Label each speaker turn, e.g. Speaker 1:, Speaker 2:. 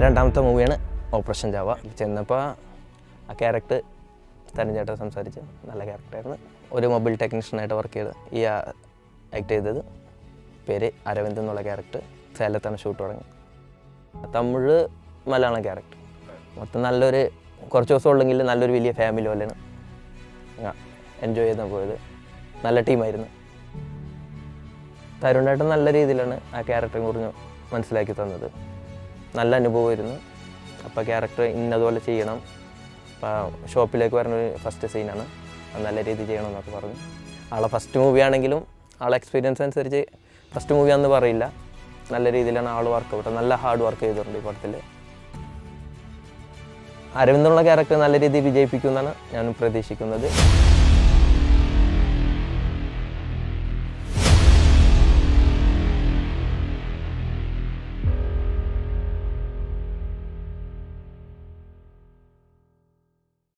Speaker 1: രണ്ടാമത്തെ മൂവിയാണ് operation Java ചെന്നപ്പോൾ ആ ക്യാരക്ടർ തരഞ്ചേട്ടൻ സംസാരിച്ച് നല്ല ക്യാരക്ടറായിരുന്നു ഒരു മൊബൈൽ ടെക്നീഷ്യനായിട്ട് വർക്ക് ചെയ്ത് ഈ ആക്ട് ചെയ്തത് പേര് അരവിന്ദ് എന്നുള്ള ക്യാരക്ടർ സേലത്താണ് ഷൂട്ട് തുടങ്ങി തമിഴ് മലയാളം ക്യാരക്ടർ മൊത്തം നല്ലൊരു കുറച്ച് ദിവസം ഉള്ളെങ്കിൽ നല്ലൊരു വലിയ ഫാമിലി പോലെയാണ് എൻജോയ് ചെയ്താൽ പോയത് നല്ല ടീമായിരുന്നു തരുണായിട്ട് നല്ല രീതിയിലാണ് ആ ക്യാരക്ടറെ കുറിച്ച് മനസ്സിലാക്കി തന്നത് നല്ല അനുഭവമായിരുന്നു അപ്പോൾ ക്യാരക്ടർ ഇന്നതുപോലെ ചെയ്യണം അപ്പോൾ ഷോപ്പിലേക്ക് വരുന്ന ഒരു ഫസ്റ്റ് സീനാണ് അത് നല്ല രീതിയിൽ ചെയ്യണം എന്നൊക്കെ പറഞ്ഞു ആളെ ഫസ്റ്റ് മൂവി ആണെങ്കിലും ആളെ എക്സ്പീരിയൻസ് അനുസരിച്ച് ഫസ്റ്റ് മൂവി ആണെന്ന് പറയില്ല നല്ല രീതിയിലാണ് ആൾ വർക്ക് ഔട്ട് നല്ല ഹാർഡ് വർക്ക് ചെയ്തിട്ടുണ്ട് ഈ പടത്തിൽ അരവിന്ദുള്ള ക്യാരക്ടർ നല്ല രീതിയിൽ വിജയിപ്പിക്കുമെന്നാണ് ഞാൻ പ്രതീക്ഷിക്കുന്നത്